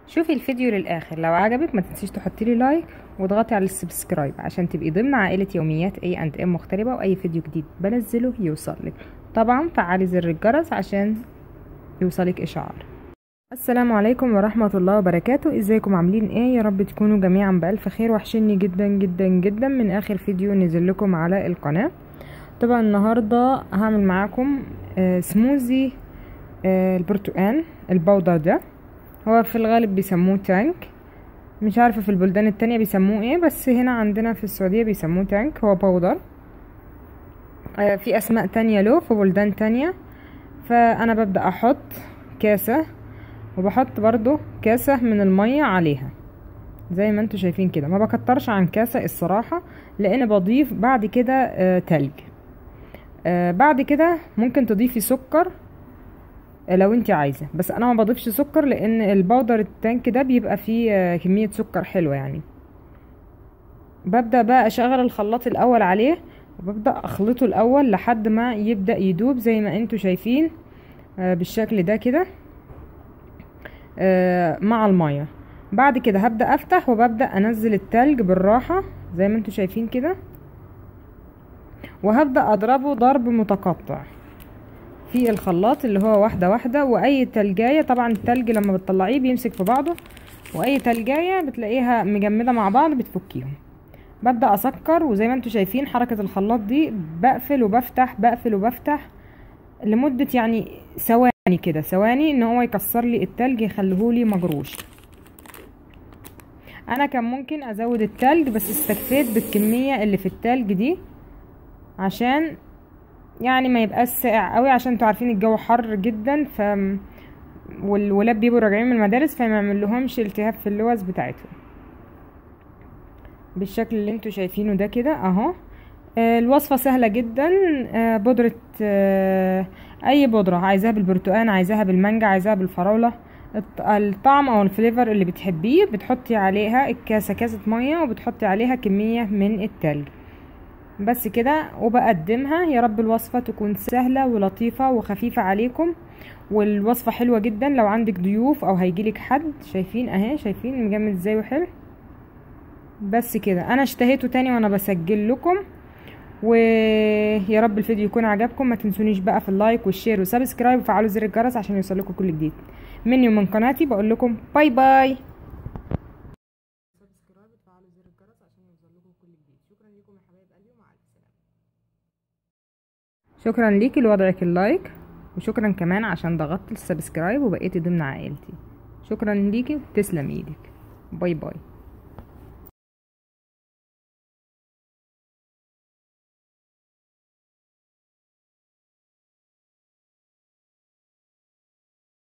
شوفي الفيديو للاخر لو عجبك ما تنسيش تحطي لي لايك واضغطي على السبسكرايب عشان تبقي ضمن عائله يوميات اي اند ام مغتربه واي فيديو جديد بنزله يوصلك طبعا فعلي زر الجرس عشان يوصلك اشعار السلام عليكم ورحمة الله وبركاته ازيكم عاملين ايه يا رب تكونوا جميعا بألف خير وحشني جدا جدا جدا من اخر فيديو نزل لكم على القناة طبعا النهاردة هعمل معاكم آه سموزي آه البرتقال البودر ده هو في الغالب بيسموه تانك مش عارفة في البلدان التانية بيسموه ايه بس هنا عندنا في السعودية بيسموه تانك هو بودر آه في اسماء تانية له في بلدان تانية فانا ببدأ احط كاسة وبحط برضو كاسة من المية عليها زي ما انتوا شايفين كده ما بكترش عن كاسة الصراحة لان بضيف بعد كده آه تلج آه بعد كده ممكن تضيفي سكر آه لو انت عايزة بس انا ما بضيفش سكر لان البودر التانك ده بيبقى فيه آه كمية سكر حلوة يعني ببدأ بقى اشغل الخلاط الاول عليه وببدأ اخلطه الاول لحد ما يبدأ يدوب زي ما انتوا شايفين آه بالشكل ده كده آه مع المية بعد كده هبدأ افتح وببدأ انزل التلج بالراحة زي ما انتوا شايفين كده وهبدأ اضربه ضرب متقطع في الخلاط اللي هو واحدة واحدة واي تلجاية طبعا التلج لما بتطلعيه بيمسك في بعضه واي تلجاية بتلاقيها مجمدة مع بعض بتفكيهم ببدأ اسكر وزي ما انتوا شايفين حركة الخلاط دي بقفل وبفتح بقفل وبفتح لمدة يعني ثواني كده ثواني ان هو يكسر لي التلج يخليهولي مجروش انا كان ممكن ازود التلج بس استكفيت بالكمية اللي في التلج دي عشان يعني ما يبقاش ساقع قوي عشان انتوا عارفين الجو حر جدا ف والولاد بيبقوا راجعين من المدارس فما يعملهمش التهاب في اللوز بتاعتهم بالشكل اللي انتوا شايفينه ده كده اهو الوصفة سهلة جدا بودرة اي بودرة عايزاها بالبرتقال عايزاها بالمانجا عايزاها بالفراولة الطعم او الفليفر اللي بتحبيه بتحطي عليها الكاسة كاسة مية وبتحطي عليها كمية من التلج بس كده وبقدمها يا رب الوصفة تكون سهلة ولطيفة وخفيفة عليكم والوصفة حلوة جدا لو عندك ضيوف او هيجيلك حد شايفين اهي شايفين مجمد ازاي وحلو بس كده انا اشتهيته تاني وانا بسجل لكم ويا رب الفيديو يكون عجبكم ما تنسونيش بقى في اللايك والشير والسبسكرايب وفعلوا زر الجرس عشان يوصلكم كل جديد مني ومن قناتي بقول لكم باي باي سبسكرايب وتفعلوا زر الجرس عشان يوصلكم كل جديد شكرا لكم يا حبايب قلبي ومع الف سلامه شكرا ليكي لوضعك اللايك وشكرا كمان عشان ضغطت السبسكرايب وبقيتي ضمن عائلتي شكرا ليكي تسلم ايدك باي باي